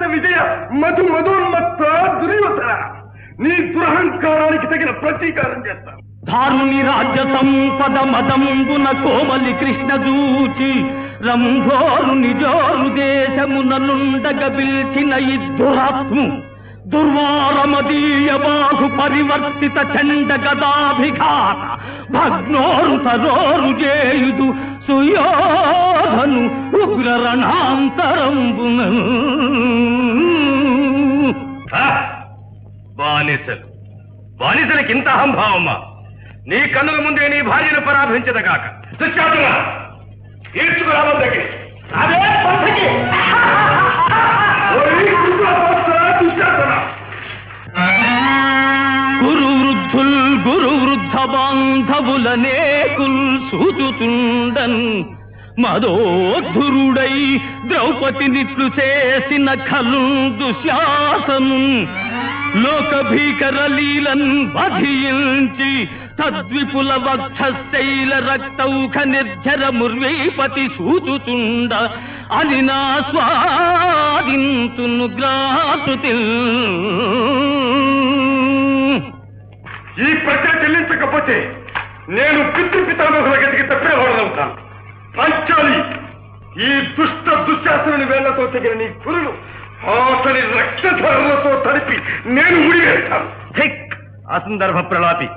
విజయ మధు మధోన్మత్త దుర్యోధన నీ దురహంకారానికి తగిన ప్రతీకారం చేస్తాను ధారుని రాజ్య సంపద మదంబున కోమలి కృష్ణ దూచి రంభోరు నిజోరు దేశమునలుండగ పిల్చిన ఇద్దురాత్ము దుర్వారమదీయ బాహు పరివర్తిత చండ గదాభిఘాత భగ్నోరు తరోరు చేయుదు సుయోధను ఉగ్ర రణాంతరంబున బానిసలు బానిసలకి ఇంత అహంభావమ్మా నీ కన్నుల ముందే నీ భార్యను పరాభించదగాక దుశ్శాసన తీర్చుకురావద్దు దగ్గర అదే పంథకి దుశ్శాసన గురు వృద్ధుల్ గురు వృద్ధ బాంధవులనేకుల్ సూచుతుండన్ మదోద్ధురుడై ద్రౌపదినిట్లు చేసిన ఖలు దుశ్శాసను లోక భీకర లీలన్ వధించి తద్విపుల వక్షశైల రక్తౌఖ నిర్జర ముర్వీపతి సూచుతుండ అని నా స్వాదింతును గ్రాసుతి ఈ ప్రజ చెల్లించకపోతే నేను పితృపితామహుల గతికి తప్పేవాడవుతాను పంచాలి ఈ దుష్ట దుశ్శాసనుని వేళ్లతో తెగిన నీ కురులు అతని రక్తధారులతో తడిపి నేను ముడివేస్తాను ధిక్ అసందర్భ ప్రలాపి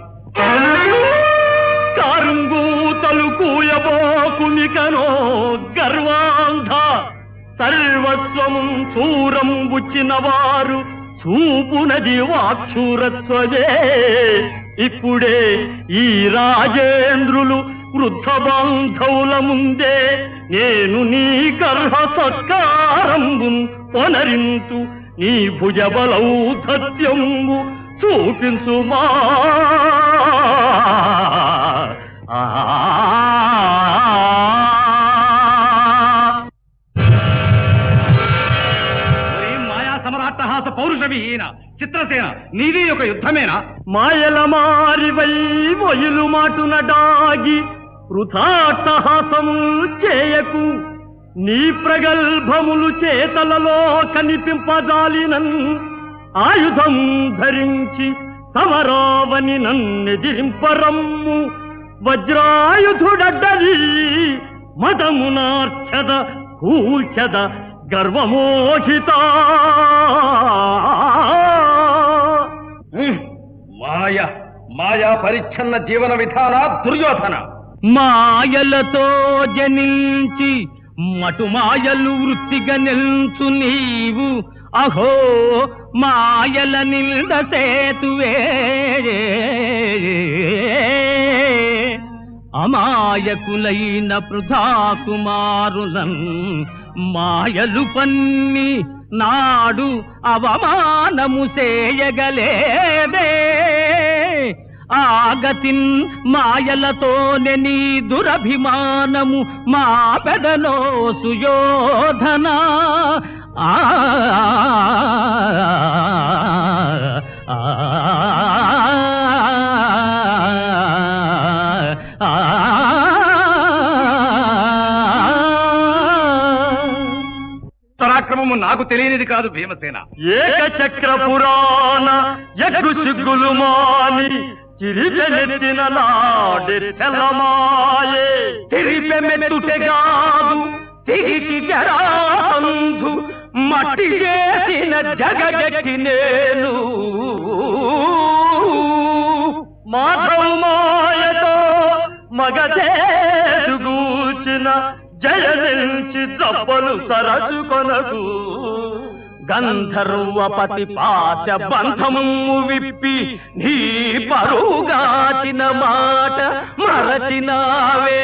కారుంగూతలు కూయబోకునికనో గర్వాంధ సర్వస్వము చూరం బుచ్చిన వారు చూపునది వాక్షూరత్వదే ఇప్పుడే ఈ రాజేంద్రులు వృద్ధ బాంధవుల ముందే నేను నీ గర్భ సత్కారంబు పొనరింతు నీ భుజబలౌధత్యంబు చూపించుమా మాయా సమరాట్టహాస పౌరుషవి ఈయన చిత్రసేన నీది ఒక యుద్ధమేనా మాయల మారివై మొయిలు మాటున డాగి వృథాట్టహాసము చేయకు నీ ప్రగల్భములు చేతలలో కనిపింపజాలినన్ ఆయుధం ధరించి సమరావని నన్నెదిరింపరమ్ము వజ్రాయుధుడడ్డది మదమునార్చద కూల్చద గర్వమోహిత మాయ మాయా పరిచ్ఛన్న జీవన విధాన దుర్యోధన మాయలతో జనించి మటు మాయలు వృత్తిగా నిల్చు నీవు అహో మాయల నిల్ద సేతువే అమాయకులైన పృథా కుమారులం మాయలు పన్ని నాడు అవమానము చేయగలేదే ఆగతిన్ మాయలతోనే నీ దురభిమానము మా పెదలో సుయోధన ఆ పరాక్రమము నాకు తెలియనిది కాదు భీమసేన ఏకచక్ర పురాణ ఎగ్గు సిగ్గులు మాని చిరిపెనెత్తిన నాడి తెల్లమాయే తిరిపెమెత్తుటెగాదు తిరిగి జరాంధు మట్టి చేసిన జగగటి నేను మాధవ మాయతో మగదేదుగూచిన జయనించి దప్పలు సరచుకొనకు గంధర్వపతి పాచ బంధము విప్పి నీ పరుగాచిన మాట మరచినావే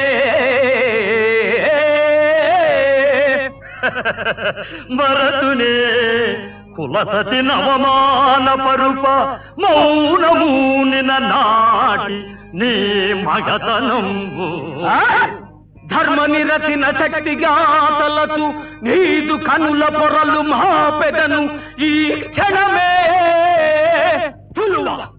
మరతునే కులసతి నవమాన పరుప మౌనమూనిన నాటి నీ మగతనంబు ధర్మ నిరతిన శక్తిగా తలచు నీదు కనుల పొరలు మా పెదను ఈ క్షణమే తులువ